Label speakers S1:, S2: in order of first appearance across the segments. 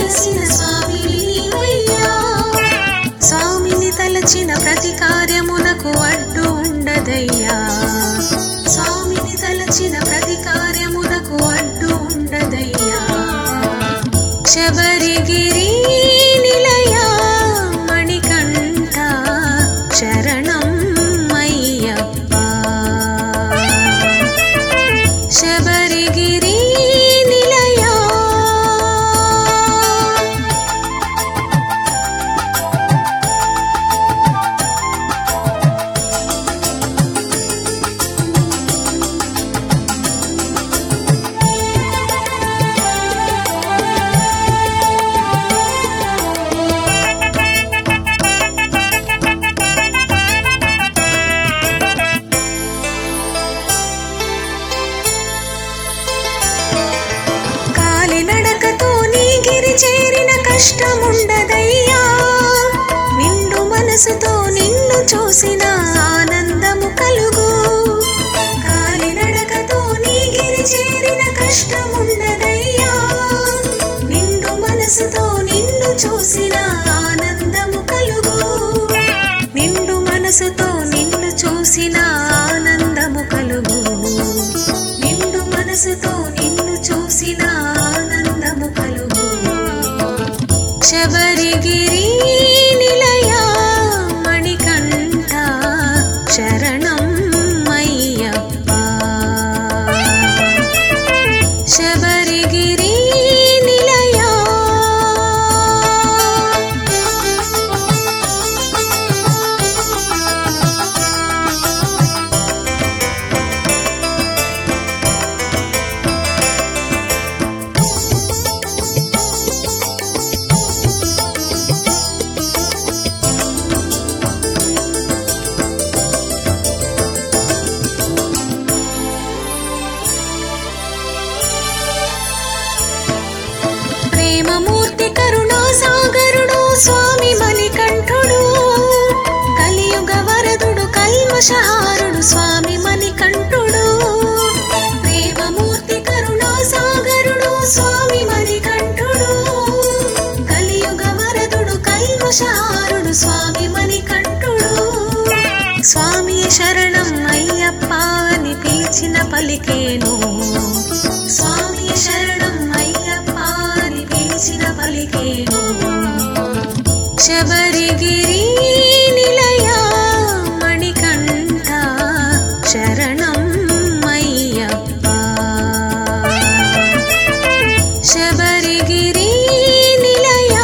S1: వెలసిన స్వామివి నీవయ్యా స్వామిని తలచిన ప్రతి కార్యమునకు అడ్డు ఉండదయ్యా స్వామిని తలచిన ప్రతి కార్యమునకు అడ్డు ఉండదయ్యా శబరిగిరి నిలయ మణికంఠ శరణం అయ్యప్ప శబరిగిరి నిలయ కాలినడకతో నీ గిరి చేరిన కష్టముండదయ్యా నిండు మనసుతో నిన్ను చూసిన ఆనందము కలుగు కాలినడకతో నీ గిరి చేరిన కష్టముండదయ్యా నిండు మనసుతో నిన్ను చూసిన ఆనందము కలుగు నిండు మనసుతో నిన్ను చూసిన ఆనందము కలుగు నిండు మనసుతో నిన్ను చూసిన ఆనందము కలుగు శబరిగిరి నిలయ మణికంఠ శరణం అయ్యప్ప శబరిగిరి నిలయ ప్రేమమూర్తి కరుణా సాగరుడు స్వామి మణికంఠుడు కలియుగ వరదుడు కల్మషహారుడు స్వామి మణికంఠుడు ప్రేమమూర్తి కరుణా సాగరుడు స్వామి మణికంఠుడు కలియుగ వరదుడు కల్మషహారుడు స్వామి మణికంఠుడు స్వామి శరణం అయ్యప్ప అని పిలిచిన పలికేను స్వామి శరణం అయ్యప్ప అని పిలిచిన పలికేను శబరిగిరి నిలయ మణికంఠ శరణం అయ్యప్ప శబరిగిరి నిలయ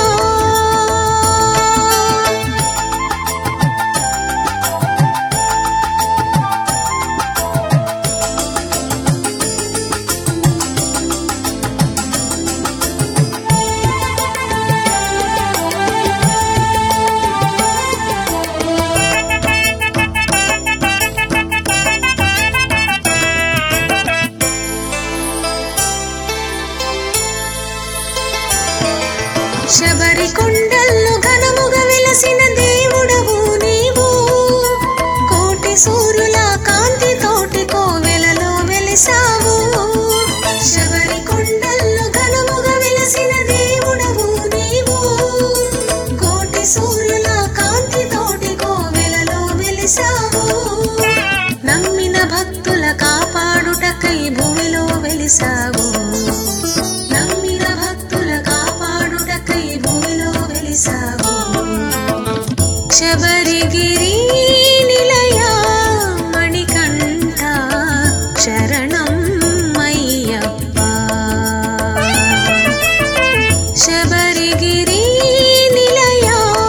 S1: శబరి కొండల్లో ఘనముగా వెలసిన దేవుడవు నీవు కోటి సూర్యుల కాంతి తోటి కోవెలలో వెలిసావు శబరి కొండల్లో ఘనముగా వెలసిన దేవుడవు నీవు కోటి సూర్యుల కాంతి తోటి కోవెలలో వెలిసావు నమ్మిన భక్తుల కాపాడుటకై భూమిలో వెలిసావు నమ్మిన భక్తుల కాపాడుటకై భూమిలో వెలిసావు శబరిగిరి నిలయ మణికంఠ శరణం అయ్యప్ప శబరిగిరి నిలయ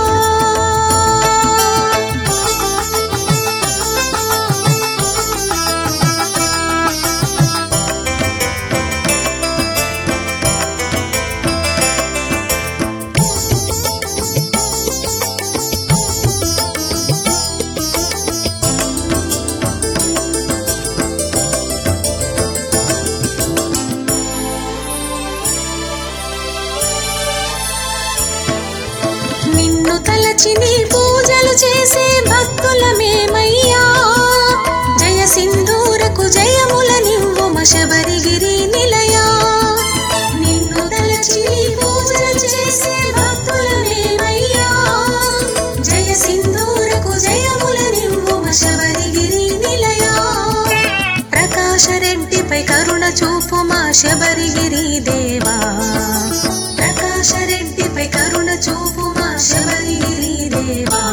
S1: నిన్ను తలచి నీ పూజలు చేసే భక్తులమేమయ్యా జయ సింధూరకు జయముల నివ్వు శబరిగిరి నిలయ నిన్ను తలచి నీ పూజలు చేసే భక్తులమేమయ్యా జయ సింధూరకు జయముల నివ్వుమ శబరిగిరి నిలయా ప్రకాశ రెడ్డిపై కరుణ చూపు మా శబరిగిరి దేవా ప్రకాశ రెడ్డిపై కరుణ చూపు మా శబరిగిరి దేవా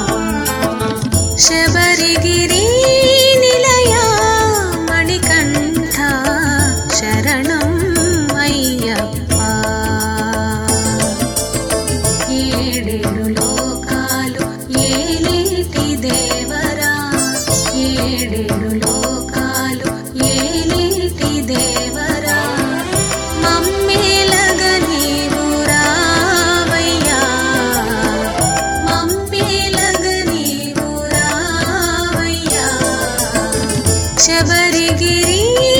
S1: శబరిగిరి నిలయా మణికంఠ శరణం అయ్యప్ప ఏడేడు లోకాలు ఏలేటి దేవరా ఏడేడు లోకాలు ఏలేటి దేవరా మమ్మేలగ నీవు రావయ్యా మమ్మేలగ నీవు రావయ్యా శబరిగిరి